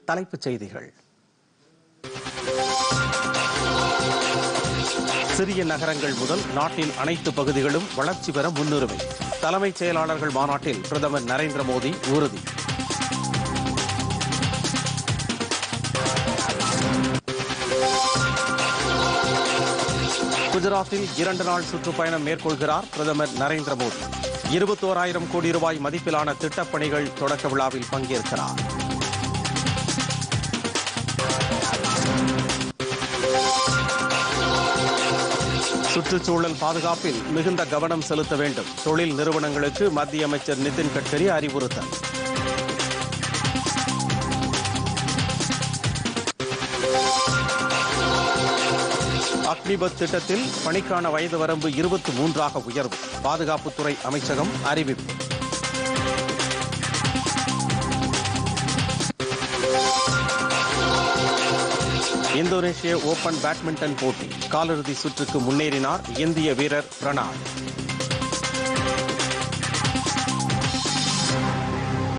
தலைப்புச் செய்திகள் சிறிய நகரங்கள் முதல் நாட்டின் அனைத்து பகுதிகளும் வளர்ச்சி பெற முன்னுரிமை தலைமைச் செயலாளர்கள் மாநாட்டில் பிரதமர் நரேந்திர மோடி உறுதி குஜராத்தில் இரண்டு நாள் சுற்றுப்பயணம் மேற்கொள்கிறார் பிரதமர் நரேந்திர மோடி இருபத்தோராயிரம் கோடி ரூபாய் மதிப்பிலான திட்டப்பணிகள் தொடக்க விழாவில் பங்கேற்கிறார் சுற்றுச்சூழல் பாதுகாப்பில் மிகுந்த கவனம் செலுத்த வேண்டும் தொழில் நிறுவனங்களுக்கு மத்திய அமைச்சர் நிதின் கட்கரி அறிவுறுத்தல் அக்னிபத் திட்டத்தில் பணிக்கான வயது வரம்பு இருபத்தி மூன்றாக உயர்வு பாதுகாப்புத்துறை அமைச்சகம் அறிவிப்பு இந்தோனேஷிய ஓபன் பேட்மிண்டன் போட்டி காலிறுதி சுற்றுக்கு முன்னேறினார் இந்திய வீரர் பிரணாய்